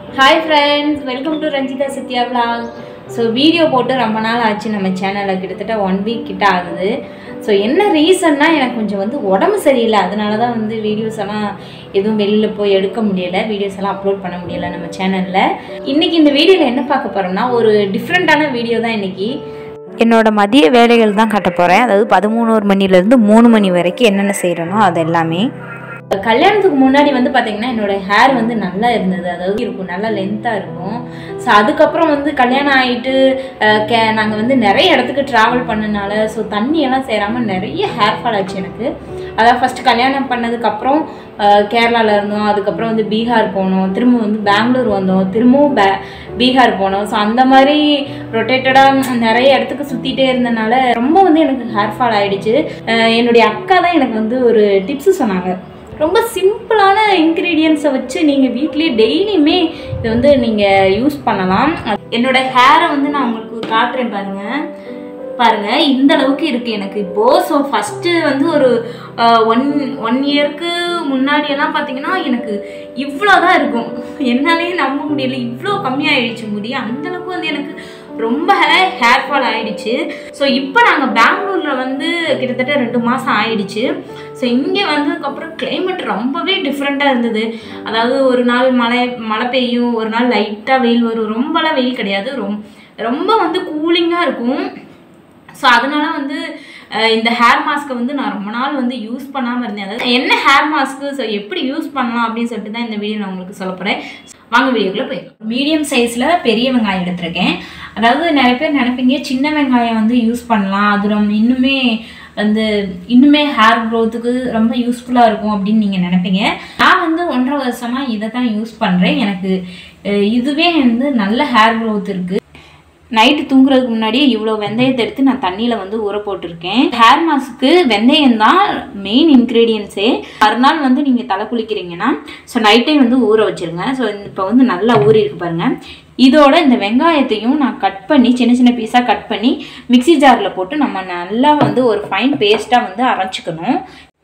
hi friends welcome to Ranjitha Sathya vlog so video போட்டு ரொம்ப நாள் ஆச்சு நம்ம சேனலில் கிட்டத்தட்ட ஒன் வீக் கிட்ட ஆகுது ஸோ என்ன ரீசன்னா எனக்கு கொஞ்சம் வந்து உடம்பு சரியில்லை அதனால தான் வந்து வீடியோஸ் எல்லாம் எதுவும் வெளியில் போய் எடுக்க முடியலை வீடியோஸ் எல்லாம் அப்லோட் பண்ண முடியலை நம்ம சேனலில் இன்றைக்கி இந்த வீடியோவில் என்ன பார்க்க போகிறோம்னா ஒரு டிஃப்ரெண்ட்டான வீடியோ தான் இன்றைக்கி என்னோட மதிய வேலைகள் தான் காட்ட போகிறேன் அதாவது பதிமூணு மணிலேருந்து மூணு மணி வரைக்கும் என்னென்ன செய்கிறனோ அது எல்லாமே கல்யாணத்துக்கு முன்னாடி வந்து பார்த்தீங்கன்னா என்னோட ஹேர் வந்து நல்லா இருந்தது அதாவது இருக்கும் நல்லா லென்த்தாக இருக்கும் ஸோ அதுக்கப்புறம் வந்து கல்யாணம் ஆகிட்டு கே நாங்கள் வந்து நிறைய இடத்துக்கு ட்ராவல் பண்ணனால ஸோ தண்ணியெல்லாம் சேராமல் நிறைய ஹேர் ஃபால் ஆச்சு எனக்கு அதாவது ஃபஸ்ட்டு கல்யாணம் பண்ணதுக்கப்புறம் கேரளாவில் இருந்தோம் அதுக்கப்புறம் வந்து பீகார் போனோம் திரும்ப வந்து பெங்களூர் வந்தோம் திரும்பவும் பே பீகார் போனோம் ஸோ அந்த மாதிரி ரொட்டேட்டடாக நிறைய இடத்துக்கு சுற்றிட்டே இருந்தனால ரொம்ப வந்து எனக்கு ஹேர் ஃபால் ஆகிடுச்சு என்னுடைய அக்கா தான் எனக்கு வந்து ஒரு டிப்ஸு சொன்னாங்க ரொம்ப சிம்பிளான இன்க்ரீடியன்ஸை வச்சு நீங்கள் வீட்லேயே டெய்லியுமே இதை வந்து நீங்கள் யூஸ் பண்ணலாம் என்னோட ஹேரை வந்து நான் உங்களுக்கு காட்டுறேன் பாருங்கள் பாருங்க இந்த அளவுக்கு இருக்கு எனக்கு இப்போ ஸோ ஃபஸ்ட்டு வந்து ஒரு ஒன் ஒன் இயர்க்கு முன்னாடியெல்லாம் பார்த்தீங்கன்னா எனக்கு இவ்வளோ தான் இருக்கும் என்னாலே நம்ப முடியல இவ்வளோ கம்மியாயிடுச்சு முடி அந்த அளவுக்கு வந்து எனக்கு ரொம்ப ஹேர் ஃபால் ஆயிடுச்சு ஸோ இப்போ நாங்கள் பெங்களூரில் வந்து கிட்டத்தட்ட ரெண்டு மாதம் ஆயிடுச்சு ஸோ இங்கே வந்ததுக்கப்புறம் கிளைமேட் ரொம்பவே டிஃப்ரெண்ட்டாக இருந்தது அதாவது ஒரு நாள் மழை மழை பெய்யும் ஒரு நாள் லைட்டாக வெயில் வரும் ரொம்பலாம் வெயில் கிடையாது ரொம் ரொம்ப வந்து கூலிங்காக இருக்கும் ஸோ அதனால வந்து அஹ், இந்த ஹேர் மாஸ்க்கை வந்து நான் ரொம்ப நாள் வந்து யூஸ் பண்ணாமல் இருந்தேன் அதாவது என்ன ஹேர் மாஸ்க்கு ஸோ எப்படி யூஸ் பண்ணலாம் அப்படின்னு சொல்லிட்டு தான் இந்த வீடியோ நான் உங்களுக்கு சொல்ல போகிறேன் வாங்க வீடியோக்குள்ளே போயிடலாம் மீடியம் சைஸில் பெரிய வெங்காயம் எடுத்திருக்கேன் அதாவது நிறைய பேர் நினைப்பீங்க சின்ன வெங்காயம் வந்து யூஸ் பண்ணலாம் அது ரொம்ப இன்னுமே வந்து இன்னுமே ஹேர் க்ரோத்துக்கு ரொம்ப யூஸ்ஃபுல்லாக இருக்கும் அப்படின்னு நீங்கள் நினைப்பீங்க நான் வந்து ஒன்றரை வருஷமாக இதை தான் யூஸ் பண்ணுறேன் எனக்கு அஹ், இதுவே வந்து நல்ல ஹேர் க்ரோத் இருக்குது நைட்டு தூங்குறதுக்கு முன்னாடியே இவ்வளோ வெந்தயத்தை எடுத்து நான் தண்ணியில் வந்து ஊற போட்டிருக்கேன் ஹேர் மாஸ்க்கு வெந்தயம் தான் மெயின் இன்க்ரீடியன்ஸே மறுநாள் வந்து நீங்கள் தலை குளிக்கிறீங்கன்னா ஸோ நைட்டே வந்து ஊற வச்சிருங்க ஸோ இப்போ வந்து நல்லா ஊறி இருக்கு பாருங்க இதோட இந்த வெங்காயத்தையும் நான் கட் பண்ணி சின்ன சின்ன பீஸாக கட் பண்ணி மிக்ஸி ஜாரில் போட்டு நம்ம நல்லா வந்து ஒரு ஃபைன் பேஸ்ட்டாக வந்து அரைச்சிக்கணும்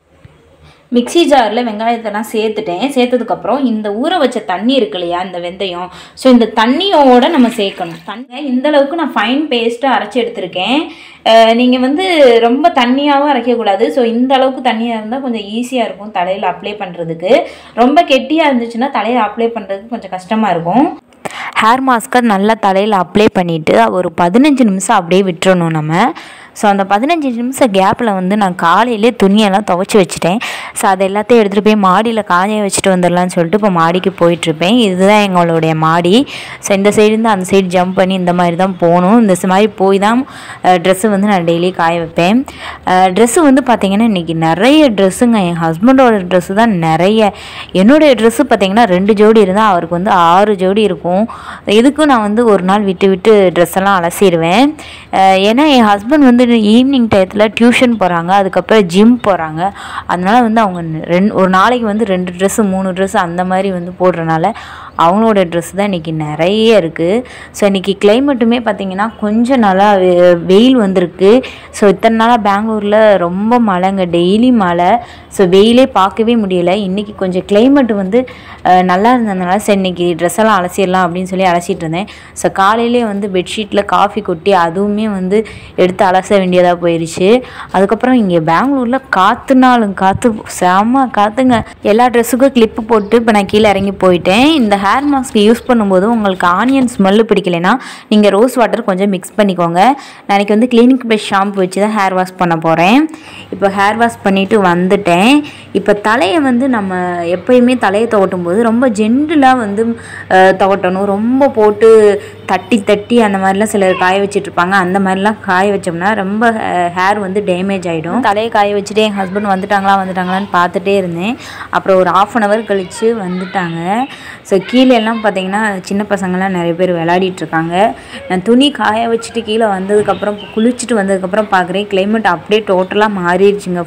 மிக்ஸி ஜாரில் வெங்காயத்தெல்லாம் சேர்த்துட்டேன் சேர்த்ததுக்கப்புறம் இந்த ஊற வச்ச தண்ணி இருக்கு இல்லையா இந்த வெந்தயம் ஸோ இந்த தண்ணியோட நம்ம சேர்க்கணும் தண்ணி இந்த அளவுக்கு நான் ஃபைன் பேஸ்ட்டாக அரைச்சி எடுத்திருக்கேன் நீங்கள் வந்து ரொம்ப தண்ணியாகவும் அரைக்கக்கூடாது ஸோ இந்த அளவுக்கு தண்ணியாக இருந்தால் கொஞ்சம் ஈஸியாக இருக்கும் தலையில் அப்ளை பண்ணுறதுக்கு ரொம்ப கெட்டியாக இருந்துச்சுன்னா தலையில் அப்ளை பண்ணுறதுக்கு கொஞ்சம் கஷ்டமாக இருக்கும் ஹேர் மாஸ்க்கை நல்லா தலையில் அப்ளை பண்ணிவிட்டு ஒரு பதினஞ்சு நிமிஷம் அப்படியே விட்டுறணும் நம்ம ஸோ அந்த பதினஞ்சு நிமிஷம் கேப்பில் வந்து நான் காலையிலே துணியெல்லாம் துவைச்சி வச்சுட்டேன் ஸோ அதை எல்லாத்தையும் எடுத்துகிட்டு போய் மாடியில் காய வச்சுட்டு வந்துடலான்னு சொல்லிட்டு இப்போ மாடிக்கு போயிட்டுருப்பேன் இதுதான் எங்களுடைய மாடி ஸோ இந்த சைடுலேருந்து அந்த சைடு ஜம்ப் பண்ணி இந்த மாதிரி தான் போகணும் இந்த மாதிரி போய் தான் ட்ரெஸ்ஸு வந்து நான் டெய்லி காய வைப்பேன் ட்ரெஸ்ஸு வந்து பார்த்திங்கன்னா இன்றைக்கி நிறைய ட்ரெஸ்ஸுங்க என் ஹஸ்பண்டோட ட்ரெஸ்ஸு தான் நிறைய என்னுடைய ட்ரெஸ்ஸு பார்த்திங்கன்னா ரெண்டு ஜோடி இருந்தால் அவருக்கு வந்து ஆறு ஜோடி இருக்கும் எதுக்கும் நான் வந்து ஒரு நாள் விட்டு விட்டு ட்ரெஸ் எல்லாம் அலசிடுவேன் அஹ் ஏன்னா என் ஹஸ்பண்ட் வந்து ஈவினிங் டயத்தில் டியூஷன் போகிறாங்க அதுக்கப்புறம் ஜிம் போகிறாங்க அதனால வந்து அவங்க ரெண்டு ஒரு நாளைக்கு வந்து ரெண்டு ட்ரெஸ்ஸு மூணு ட்ரெஸ்ஸு அந்த மாதிரி வந்து போடுறனால அவங்களோட ட்ரெஸ் தான் இன்றைக்கி நிறைய இருக்குது ஸோ இன்றைக்கி கிளைமேட்டுமே பார்த்திங்கன்னா கொஞ்சம் நல்லா வெ- வெயில் வந்திருக்கு ஸோ இத்தனை நாளாக பெங்களூரில் ரொம்ப மழைங்க டெய்லி மழை ஸோ வெயிலே பார்க்கவே முடியல இன்றைக்கி கொஞ்சம் கிளைமேட் வந்து அஹ், நல்லா இருந்ததுனால சரி இன்றைக்கி ட்ரெஸ் எல்லாம் அலசிடலாம் அப்படின்னு சொல்லி அலசிட்டு இருந்தேன் ஸோ காலையிலே வந்து பெட்ஷீட்டில் காஃபி கொட்டி அதுவுமே வந்து எடுத்து அலச வேண்டியதாக போயிடுச்சு அதுக்கப்புறம் இங்கே பெங்களூரில் காற்றுனாலும் காற்று செம காற்றுங்க எல்லா ட்ரெஸ்ஸுக்கும் கிளிப்பு போட்டு இப்போ நான் கீழே இறங்கி போயிட்டேன் இந்த ஹேர் மாஸ்க் யூஸ் பண்ணும்போது உங்களுக்கு ஆனியன் ஸ்மெல்லு பிடிக்கலைன்னா நீங்கள் ரோஸ் வாட்டர் கொஞ்சம் மிக்ஸ் பண்ணிக்கோங்க நாளைக்கு வந்து கிளினிக் ப்ளஸ் ஷாம்பு வச்சு தான் ஹேர் வாஷ் பண்ண போகிறேன் இப்போ ஹேர் வாஷ் பண்ணிவிட்டு வந்துட்டேன் இப்போ தலையை வந்து நம்ம எப்பயுமே தலையை துவட்டும் போது ரொம்ப ஜென்டிலாக வந்து அஹ், துவட்டணும் ரொம்ப போட்டு தட்டி தட்டி அந்த மாதிரிலாம் சிலர் காய வச்சுட்டு இருப்பாங்க அந்த மாதிரிலாம் காய வச்சோம்னா ரொம்ப ஹேர் வந்து டேமேஜ் ஆகிடும் தலையை காய வச்சுட்டு என் ஹஸ்பண்ட் வந்துட்டாங்களா வந்துட்டாங்களான்னு பார்த்துட்டே இருந்தேன் அப்புறம் ஒரு ஆஃப் அன் ஹவர் கழித்து வந்துட்டாங்க ஸோ கீழே எல்லாம் பார்த்தீங்கன்னா சின்ன பசங்கள்லாம் நிறைய பேர் விளையாடிட்டு இருக்காங்க நான் துணி காய வச்சுட்டு கீழே வந்ததுக்கப்புறம் குளிச்சுட்டு வந்ததுக்கப்புறம் பார்க்குறேன் கிளைமேட் அப்படியே டோட்டலாக மாறிடுச்சுங்க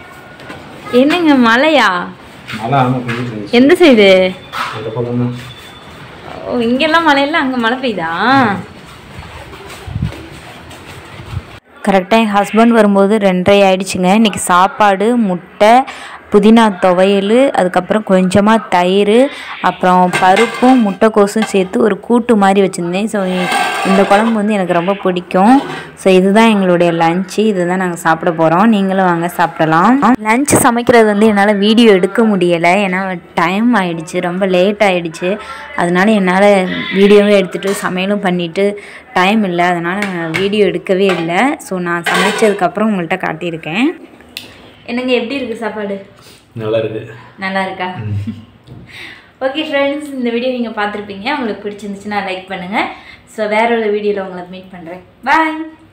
என்னங்க மழையா மழை ஆமாம் கொஞ்சம் எந்த சைடு இந்த பக்கம் தான் ஓ இங்கெல்லாம் மழை இல்லை அங்கே மழை பெய்யுதா கரெக்டாக என் ஹஸ்பண்ட் வரும்போது ரெண்டரை ஆயிடுச்சுங்க இன்றைக்கி சாப்பாடு முட்டை புதினா துவையல் அதுக்கப்புறம் கொஞ்சமாக தயிர் அப்புறம் பருப்பும் முட்டைக்கோஸும் சேர்த்து ஒரு கூட்டு மாதிரி வச்சுருந்தேன் ஸோ இந்த குழம்பு வந்து எனக்கு ரொம்ப பிடிக்கும் ஸோ இதுதான் எங்களுடைய லஞ்சு இதுதான் நாங்கள் சாப்பிட போகிறோம் நீங்களும் வாங்க சாப்பிடலாம் லஞ்ச் சமைக்கிறது வந்து என்னால் வீடியோ எடுக்க முடியலை ஏன்னா டைம் ஆயிடுச்சு ரொம்ப லேட் ஆயிடுச்சு அதனால என்னால் வீடியோவும் எடுத்துகிட்டு சமையலும் பண்ணிவிட்டு டைம் இல்லை அதனால் வீடியோ எடுக்கவே இல்லை ஸோ நான் சமைச்சதுக்கப்புறம் உங்கள்கிட்ட காட்டியிருக்கேன் என்னங்க எப்படி இருக்கு சாப்பாடு நல்லா இருக்கு நல்லா இருக்கா ஓகே ஃப்ரெண்ட்ஸ் இந்த வீடியோ நீங்கள் பார்த்துருப்பீங்க உங்களுக்கு பிடிச்சிருந்துச்சுன்னா லைக் பண்ணுங்கள் ஸோ வேற ஒரு வீடியோவில் உங்களை மீட் பண்ணுறேன் பாய்